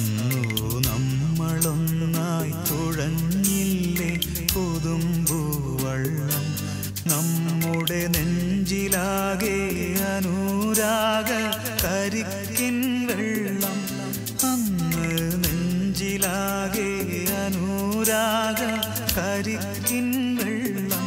അന്നു നമ്മളൊന്നായി തുഴഞ്ഞില്ലേ കൊതുമ്പൂവള്ളം നമ്മുടെ നെഞ്ചിലാകെ അനുരാഗ കരിക്കിൻ വെള്ളം അന്ന് നെഞ്ചിലാകെ അനുരാഗ കരിക്കിൻ വെള്ളം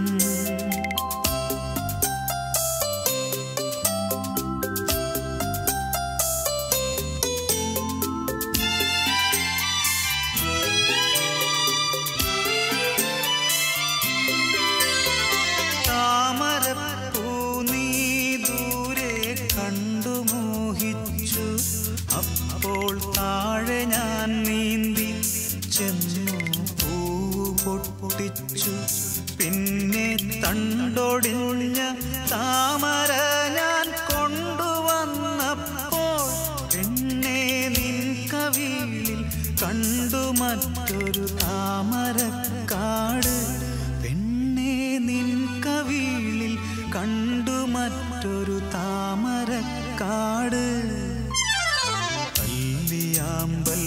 താമരപ്പൂ നീ ദൂരെ കണ്ടു മോഹിച്ചു അപ്പോൾ താഴെ ഞാൻ നീന്തി ചെന്നു പൂവ് പൊട്ടിച്ചു പിന്നെ തണ്ടൊടിഞ്ഞ താമര ഞാൻ കൊണ്ടുവന്നപ്പോൾ എന്നെ നിൻ കവിളിൽ കണ്ടു മറ്റൊരു താമരക്കാട് പെണ്ണെ നിൻ കവിളിൽ കണ്ടു മറ്റൊരു താമരക്കാട് കല്ലിയാമ്പൽ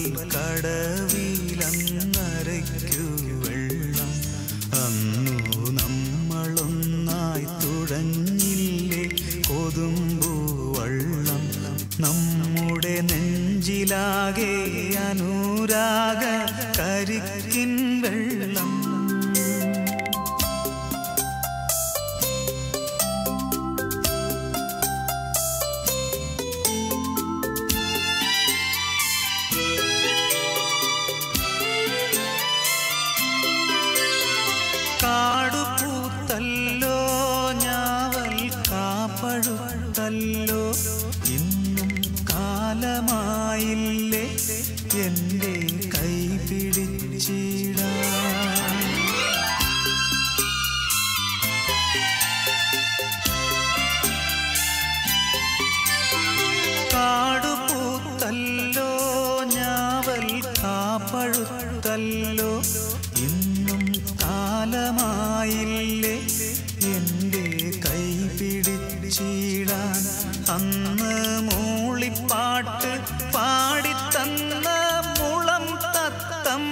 കടവിലന്നരയ്ക്കു വെള്ളം അന്നു നമ്മളൊന്നായി തുഴഞ്ഞില്ലേ കൊതുമ്പു വള്ളം നമ്മുടെ നെഞ്ചിലാകെ അനുരാഗ കരിക്കിൻ വെള്ളം കാടുപൂത്തല്ലോ ഞാവൽ കാപ്പഴുത്തല്ലോ ഇന്നും കാലമായില്ലേ എൻ്റെ കൈ പിടിച്ചിടാൻ കാടുപൂത്തല്ലോ ഞാവൽ കാപ്പഴുത്തല്ലോ ഇന്നും കാലമായില്ലേ എൻ്റെ കൈ പിടിച്ചിടാൻ അന്ന് മൂളിപ്പാട്ട് പാടിത്തന്ന മുളം തത്തം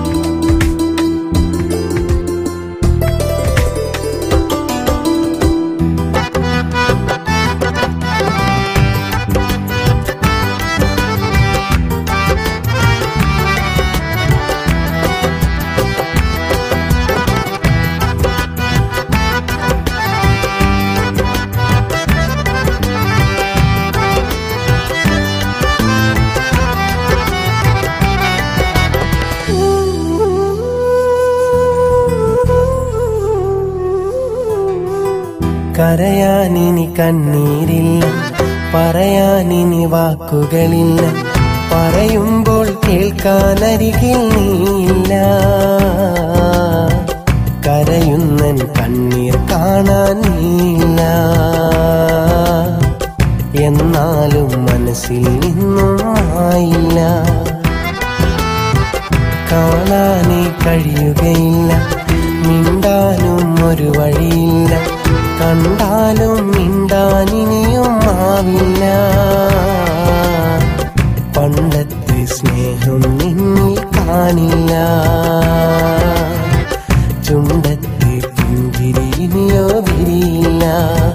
കരയാനിനി കണ്ണീരില്ല പറയാനിനി വാക്കുകളില്ല പറയുമ്പോൾ കേൾക്കാനരികിൽ നീയില്ല കരയുന്നൻ കണ്ണീർ കാണാൻ നീയില്ല എന്നാലും മനസ്സിൽ നിന്നും ആയില്ല കാണാനേ കഴിയുകയില്ല മിണ്ടാനും ഒരു വഴിയില്ല കണ്ടാലും മിണ്ടാനിനിയും ആവില്ല പണ്ടത്തെ സ്നേഹം നിന്നിൽ കാണില്ല ചുണ്ടത്തെ പുഞ്ചിരി ഇനിയോ വിരിയില്ല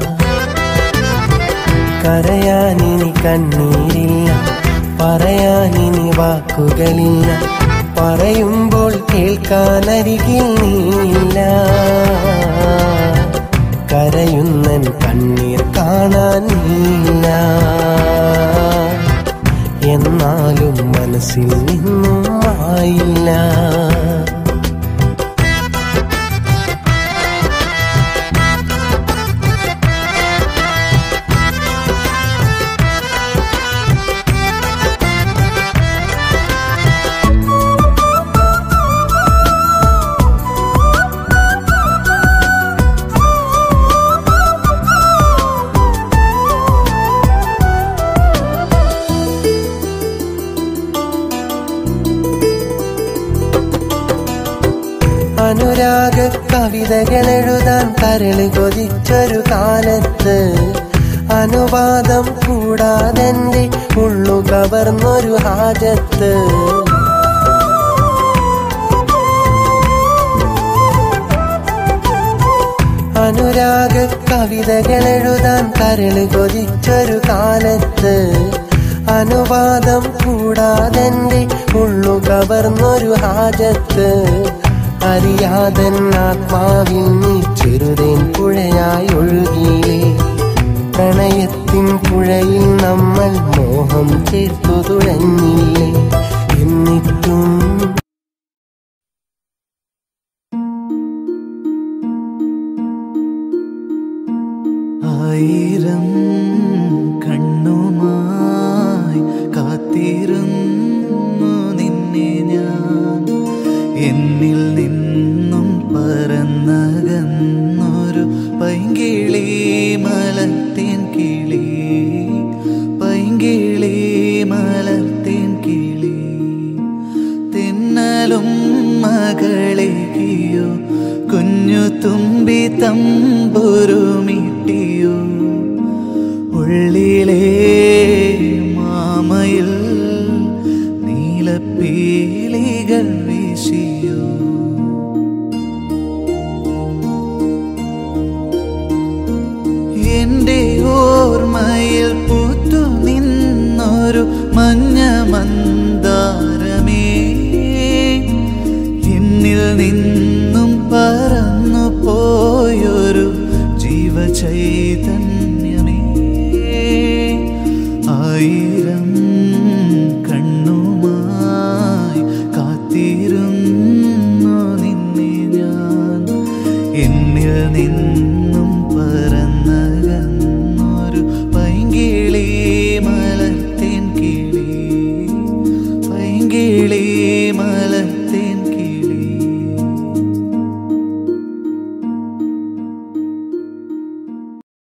കരയാനിനി കണ്ണീരില്ല പറയാനിനി വാക്കുകളില്ല പറയുമ്പോൾ കേൾക്കാനരികിൽ നീയില്ല കരയുന്നൻ കണ്ണീർ കാണാൻ നീയില്ല എന്നാലും മനസ്സിൽ നിന്നും ആയില്ല അനുരാഗ കവിതകൾ എഴുതാൻ കരള് കൊതിച്ചൊരു കാലത്ത് അനുവാദം കൂടാതെന്റെ ഉള്ളു കവർന്നൊരു ഹാജത്ത് അനുരാഗ കവിതകൾ എഴുതാൻ കരള് കൊതിച്ചൊരു കാലത്ത് അനുവാദം കൂടാതെന്റെ ഉള്ളു കവർന്നൊരു ഹാജത്ത് അറിയാതൻ ആത്മാവിൽ നീ ചെറുതേൻ പുഴയായി ഒഴുകിയില്ലേ പ്രണയത്തിൻ പുഴയിൽ നമ്മൾ മോഹം ചേർത്തു തുഴഞ്ഞില്ലേ എന്നിട്ടും ആയിരം കണ്ണുമായി കാത്തിരുന്നു നിന്നെ ഞാൻ എന്നിൽ നിന്നും പറന്നകന്നൊരു പൈങ്കിളി മലർത്തേൻ കിളി പൈങ്കിളി മലർത്തേൻ കിളി തിന്നലും മകളെകിയോ കുഞ്ഞു തുമ്പി തമ്പുരുമിട്ടിയോ ഉള്ളിലെ മാമയിൽ നീലപ്പീലികൾ വീശിയോ എന്റെ ഓർമ്മയിൽ പൂത്തു നിന്നൊരു മഞ്ഞ മന്ദാരമേ എന്നിൽ നിന്നും പറന്നു പോയൊരു ജീവചൈതന്യമേ ആയിരം കണ്ണുമായി കാത്തിരുന്നു നിന്നെ ഞാൻ എന്നിൽ നിന്നും പറന്നകന്നൊരു പൈങ്കിളി മലർത്തേൻ കിളി പൈങ്കിളി